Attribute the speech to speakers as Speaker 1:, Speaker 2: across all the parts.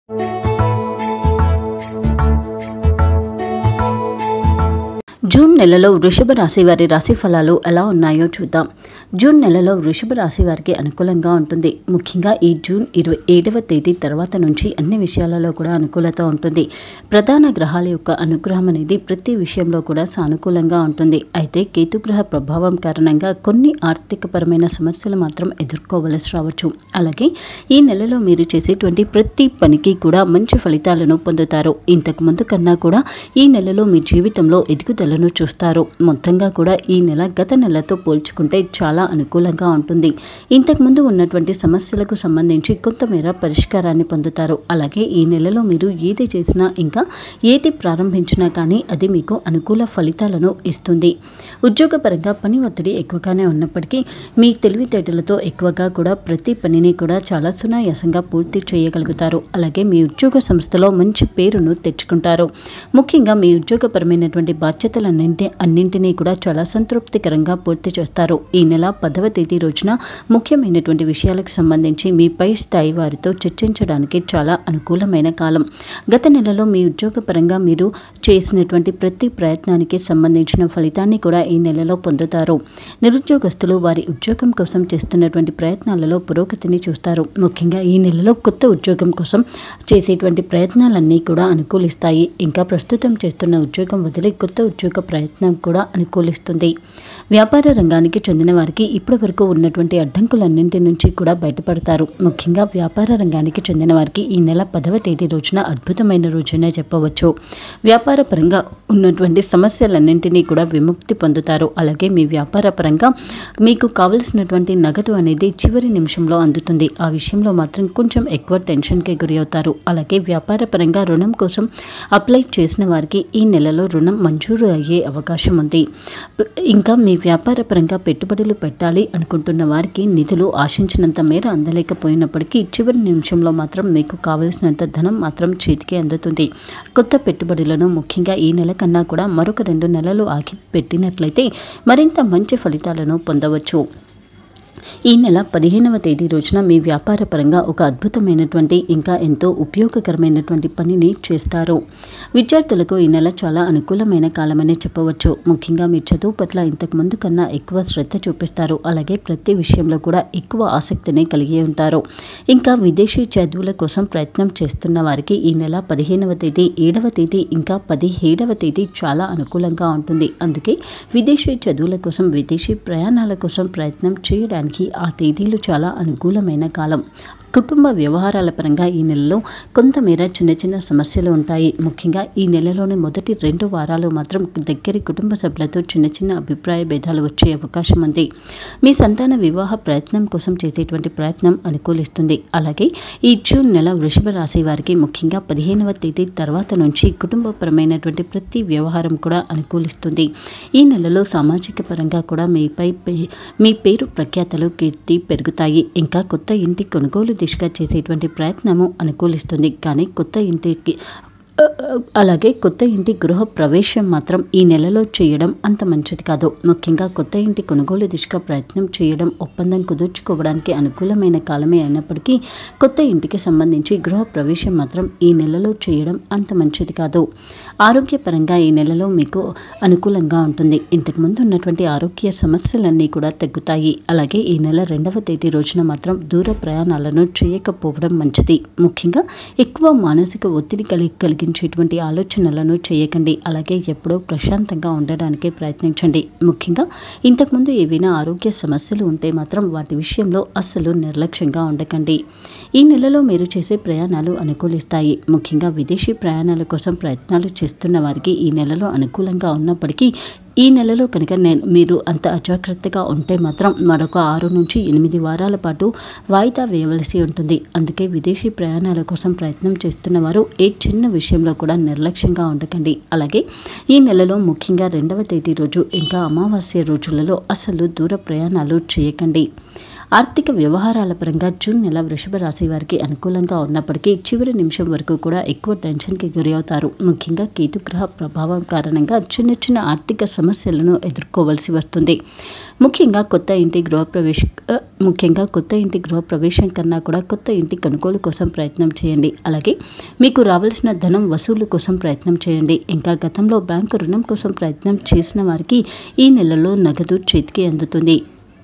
Speaker 1: June నెలలో వృషభ రాశి వారి రాశి ఫలాలు ఎలా ఉన్నాయో చూద్దాం జూన్ నెలలో వృషభ రాశి వారికి అనుకూలంగా ఉంటుంది ముఖ్యంగా ఈ జూన్ ఇరవై ఏడవ తేదీ తర్వాత నుంచి అన్ని విషయాలలో కూడా అనుకూలత ఉంటుంది ప్రధాన గ్రహాల యొక్క అనుగ్రహం అనేది ప్రతి విషయంలో కూడా సానుకూలంగా ఉంటుంది అయితే కేతుగ్రహ ప్రభావం కారణంగా కొన్ని ఆర్థికపరమైన సమస్యలు మాత్రం ఎదుర్కోవలసి రావచ్చు అలాగే ఈ నెలలో మీరు చేసేటువంటి ప్రతి పనికి కూడా మంచి ఫలితాలను పొందుతారు ఇంతకు ముందు కన్నా కూడా ఈ నెలలో మీ జీవితంలో ఎదుగుదలను చూస్తారు మొత్తంగా కూడా ఈ నెల గత నెలతో పోల్చుకుంటే చాలా అనుకూలంగా ఉంటుంది ఇంతకుముందు ఉన్నటువంటి సమస్యలకు సంబంధించి కొంతమేర పరిష్కారాన్ని పొందుతారు అలాగే ఈ నెలలో మీరు ఏది చేసినా ఇంకా ఏది ప్రారంభించినా కానీ అది మీకు అనుకూల ఫలితాలను ఇస్తుంది ఉద్యోగపరంగా పని ఒత్తిడి ఎక్కువగానే ఉన్నప్పటికీ మీ తెలివితేటలతో ఎక్కువగా కూడా ప్రతి పనిని కూడా చాలా సునాయాసంగా పూర్తి చేయగలుగుతారు అలాగే మీ ఉద్యోగ సంస్థలో మంచి పేరును తెచ్చుకుంటారు ముఖ్యంగా మీ ఉద్యోగపరమైనటువంటి బాధ్యతలన్నింటి అన్నింటినీ కూడా చాలా సంతృప్తికరంగా పూర్తి చేస్తారు ఈ నెల పదవ తేదీ రోజున ముఖ్యమైనటువంటి విషయాలకు సంబంధించి మీ పై స్థాయి వారితో చర్చించడానికి చాలా అనుకూలమైన కాలం గత నెలలో మీ ఉద్యోగపరంగా మీరు చేసినటువంటి ప్రతి ప్రయత్నానికి సంబంధించిన ఫలితాన్ని కూడా ఈ నెలలో పొందుతారు నిరుద్యోగస్తులు వారి ఉద్యోగం కోసం చేస్తున్నటువంటి ప్రయత్నాలలో పురోగతిని చూస్తారు ముఖ్యంగా ఈ నెలలో కొత్త ఉద్యోగం కోసం చేసేటువంటి ప్రయత్నాలన్నీ కూడా అనుకూలిస్తాయి ఇంకా ప్రస్తుతం చేస్తున్న ఉద్యోగం వదిలి కొత్త ఉద్యోగ ప్రయత్నం కూడా అనుకూలిస్తుంది వ్యాపార రంగానికి చెందిన వారికి ఇప్పటి వరకు ఉన్నటువంటి అడ్డంకులన్నింటి నుంచి కూడా బయటపడతారు ముఖ్యంగా వ్యాపార రంగానికి చెందిన వారికి ఈ నెల పదవ తేదీ రోజున అద్భుతమైన రోజునే చెప్పవచ్చు వ్యాపార పరంగా ఉన్నటువంటి సమస్యలన్నింటినీ కూడా విముక్తి పొందుతారు అలాగే మీ వ్యాపార పరంగా మీకు కావలసినటువంటి నగదు అనేది చివరి నిమిషంలో అందుతుంది ఆ విషయంలో మాత్రం కొంచెం ఎక్కువ టెన్షన్కి గురి అవుతారు అలాగే వ్యాపార పరంగా రుణం కోసం అప్లై చేసిన వారికి ఈ నెలలో రుణం మంజూరు అయ్యే అవకాశం ఉంది ప- ఇంకా మీ వ్యాపార పరంగా పెట్టుబడులు పెట్టాలి అనుకుంటున్న వారికి నిధులు ఆశించినంత మేర అందలేకపోయినప్పటికీ చివరి నిమిషంలో మాత్రం మీకు కావలసినంత ధనం మాత్రం చేతికి అందుతుంది కొత్త పెట్టుబడులను ముఖ్యంగా ఈ నెల కన్నా కూడా మరొక రెండు నెలలు ఆగి పెట్టినట్లయితే మరింత మంచి ఫలితాలను పొందవచ్చు ఈ నెల పదిహేనవ తేదీ రోజున మీ వ్యాపార పరంగా ఒక అద్భుతమైనటువంటి ఇంకా ఎంతో ఉపయోగకరమైనటువంటి పనిని చేస్తారు విద్యార్థులకు ఈ నెల చాలా అనుకూలమైన కాలమనే చెప్పవచ్చు ముఖ్యంగా మీ చదువు పట్ల ఇంతకు ముందు కన్నా ఎక్కువ శ్రద్ధ చూపిస్తారు అలాగే ప్రతి విషయంలో కూడా ఎక్కువ ఆసక్తిని కలిగి ఉంటారు ఇంకా విదేశీ చదువుల కోసం ప్రయత్నం చేస్తున్న వారికి ఈ నెల పదిహేనవ తేదీ ఏడవ తేదీ ఇంకా పదిహేడవ తేదీ చాలా అనుకూలంగా ఉంటుంది అందుకే విదేశీ చదువుల కోసం విదేశీ ప్రయాణాల కోసం ప్రయత్నం చేయడానికి ఆ తేదీలు చాలా అనుకూలమైన కాలం కుటుంబ వ్యవహారాల పరంగా ఈ నెలలో కొంతమేర చిన్న చిన్న సమస్యలు ఉంటాయి ముఖ్యంగా ఈ నెలలోని మొదటి రెండు వారాలు మాత్రం దగ్గరి కుటుంబ సభ్యులతో చిన్న చిన్న అభిప్రాయ భేదాలు వచ్చే అవకాశం ఉంది మీ సంతాన వివాహ ప్రయత్నం కోసం చేసేటువంటి ప్రయత్నం అనుకూలిస్తుంది అలాగే ఈ జూన్ నెల వృషభ రాశి వారికి ముఖ్యంగా పదిహేనవ తేదీ తర్వాత నుంచి కుటుంబపరమైనటువంటి ప్రతి వ్యవహారం కూడా అనుకూలిస్తుంది ఈ నెలలో సామాజిక పరంగా కూడా మీపై పే- మీ పేరు ప్రఖ్యాతలు కీర్తి పెరుగుతాయి ఇంకా కొత్త ఇంటి కొనుగోలు దిశగా చేసేటువంటి ప్రయత్నము అనుకూలిస్తుంది కానీ కొత్త ఇంటికి అ, అ, అలాగే కొత్త ఇంటి గృహ ప్రవేశం మాత్రం ఈ నెలలో చేయడం అంత మంచిది కాదు ముఖ్యంగా కొత్త ఇంటి కొనుగోలు దిశగా ప్రయత్నం చేయడం ఒప్పందం కుదుర్చుకోవడానికి అనుకూలమైన కాలమే అయినప్పటికీ కొత్త ఇంటికి సంబంధించి గృహ ప్రవేశం మాత్రం ఈ నెలలో చేయడం అంత మంచిది కాదు ఆరోగ్యపరంగా ఈ నెలలో మీకు అనుకూలంగా ఉంటుంది ఇంతకుముందు ఉన్నటువంటి ఆరోగ్య సమస్యలన్నీ కూడా తగ్గుతాయి అలాగే ఈ నెల రెండవ తేదీ రోజున మాత్రం దూర ప్రయాణాలను చేయకపోవడం మంచిది ముఖ్యంగా ఎక్కువ మానసిక ఒత్తిడి కలిగి కలిగించేటువంటి ఆలోచనలను చేయకండి అలాగే ఎప్పుడూ ప్రశాంతంగా ఉండడానికే ప్రయత్నించండి ముఖ్యంగా ఇంతకుముందు ఏవైనా ఆరోగ్య సమస్యలు ఉంటే మాత్రం వాటి విషయంలో అస్సలు నిర్లక్ష్యంగా ఉండకండి ఈ నెలలో మీరు చేసే ప్రయాణాలు అనుకూలిస్తాయి ముఖ్యంగా విదేశీ ప్రయాణాల కోసం ప్రయత్నాలు చేస్తున్న వారికి ఈ నెలలో అనుకూలంగా ఉన్నప్పటికీ ఈ నెలలో కనుక నేను మీరు అంత అజాగ్రత్తగా ఉంటే మాత్రం మరొక ఆరు నుంచి ఎనిమిది వారాల పాటు వాయిదా వేయవలసి ఉంటుంది అందుకే విదేశీ ప్రయాణాల కోసం ప్రయత్నం చేస్తున్న వారు ఏ చిన్న విషయంలో కూడా నిర్లక్ష్యంగా ఉండకండి అలాగే ఈ నెలలో ముఖ్యంగా రెండవ తేదీ రోజు ఇంకా అమావాస్య రోజులలో అసలు దూర ప్రయాణాలు చేయకండి ఆర్థిక వ్యవహారాల పరంగా జూన్ నెల వృషభ రాశి వారికి అనుకూలంగా ఉన్నప్పటికీ చివరి నిమిషం వరకు కూడా ఎక్కువ టెన్షన్కి గురి అవుతారు ముఖ్యంగా కేతుగ్రహ ప్రభావం కారణంగా చిన్న చిన్న ఆర్థిక సమస్యలను ఎదుర్కోవాల్సి వస్తుంది ముఖ్యంగా కొత్త ఇంటి గృహప్రవేశ ఆ, ముఖ్యంగా కొత్త ఇంటి గృహప్రవేశం కన్నా కూడా కొత్త ఇంటి కొనుగోలు కోసం ప్రయత్నం చేయండి అలాగే మీకు రావాల్సిన ధనం వసూలు కోసం ప్రయత్నం చేయండి ఇంకా గతంలో బ్యాంకు రుణం కోసం ప్రయత్నం చేసిన వారికి ఈ నెలలో నగదు చేతికి అందుతుంది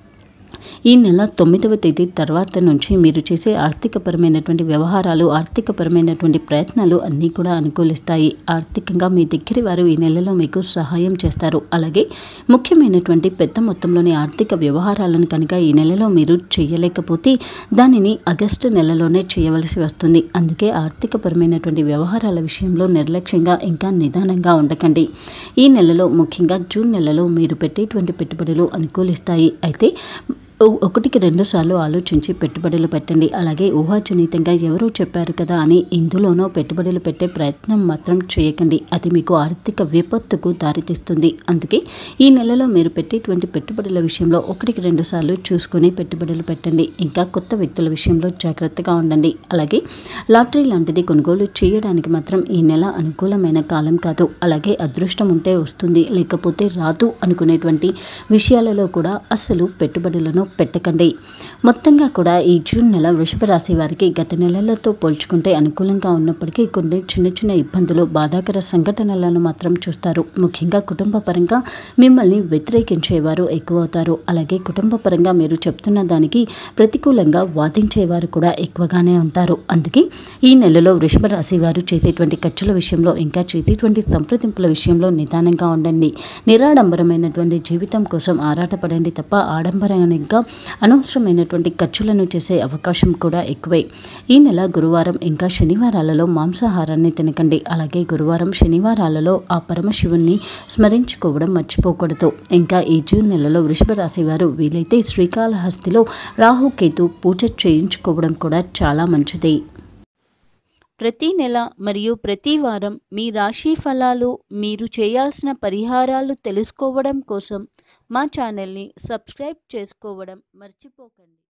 Speaker 1: ఈ నెల తొమ్మిదవ తేదీ తర్వాత నుంచి మీరు చేసే ఆర్థికపరమైనటువంటి వ్యవహారాలు ఆర్థికపరమైనటువంటి ప్రయత్నాలు అన్నీ కూడా అనుకూలిస్తాయి ఆర్థికంగా మీ దగ్గర వారు ఈ నెలలో మీకు సహాయం చేస్తారు అలాగే ముఖ్యమైనటువంటి పెద్ద మొత్తంలోని ఆర్థిక వ్యవహారాలను కనుక ఈ నెలలో మీరు చేయలేకపోతే దానిని ఆగస్టు నెలలోనే చేయవలసి వస్తుంది అందుకే ఆర్థికపరమైనటువంటి వ్యవహారాల విషయంలో నిర్లక్ష్యంగా ఇంకా నిదానంగా ఉండకండి ఈ నెలలో ముఖ్యంగా జూన్ నెలలో మీరు పెట్టేటువంటి పెట్టుబడులు అనుకూలిస్తాయి అయితే ఓ- ఒకటికి రెండు సార్లు ఆలోచించి పెట్టుబడులు పెట్టండి అలాగే ఊహాజనితంగా ఎవరో చెప్పారు కదా అని ఇందులోనో పెట్టుబడులు పెట్టే ప్రయత్నం మాత్రం చేయకండి అది మీకు ఆర్థిక విపత్తుకు దారితీస్తుంది అందుకే ఈ నెలలో మీరు పెట్టేటువంటి పెట్టుబడుల విషయంలో ఒకటికి రెండు సార్లు చూసుకొని పెట్టుబడులు పెట్టండి ఇంకా కొత్త వ్యక్తుల విషయంలో జాగ్రత్తగా ఉండండి అలాగే లాటరీ లాంటిది కొనుగోలు చేయడానికి మాత్రం ఈ నెల అనుకూలమైన కాలం కాదు అలాగే అదృష్టం ఉంటే వస్తుంది లేకపోతే రాదు అనుకునేటువంటి విషయాలలో కూడా అస్సలు పెట్టుబడులను పెట్టకండి మొత్తంగా కూడా ఈ జూన్ నెల వృషభ రాశి వారికి గత నెలలతో పోల్చుకుంటే అనుకూలంగా ఉన్నప్పటికీ కొన్ని చిన్న చిన్న ఇబ్బందులు బాధాకర సంఘటనలను మాత్రం చూస్తారు ముఖ్యంగా కుటుంబ పరంగా మిమ్మల్ని వ్యతిరేకించేవారు ఎక్కువ అవుతారు అలాగే కుటుంబ పరంగా మీరు చెప్తున్న దానికి ప్రతికూలంగా వాదించేవారు కూడా ఎక్కువగానే ఉంటారు అందుకే ఈ నెలలో వృషభ రాశి వారు చేసేటువంటి ఖర్చుల విషయంలో ఇంకా చేసేటువంటి సంప్రదింపుల విషయంలో నిదానంగా ఉండండి నిరాడంబరమైనటువంటి జీవితం కోసం ఆరాటపడండి తప్ప ఆడంబరంగా అనవసరమైనటువంటి ఖర్చులను చేసే అవకాశం కూడా ఎక్కువే ఈ నెల గురువారం ఇంకా శనివారాలలో మాంసాహారాన్ని తినకండి అలాగే గురువారం శనివారాలలో ఆ పరమశివుణ్ణి స్మరించుకోవడం మర్చిపోకూడదు ఇంకా ఈ జూన్ నెలలో వృషభ రాశి వారు వీలైతే శ్రీకాళహస్తిలో రాహుకేతు పూజ చేయించుకోవడం కూడా చాలా మంచిది
Speaker 2: ప్రతి నెల మరియు ప్రతి వారం మీ రాశి ఫలాలు మీరు చేయాల్సిన పరిహారాలు తెలుసుకోవడం కోసం మా ఛానల్ని సబ్స్క్రైబ్ చేసుకోవడం మర్చిపోకండి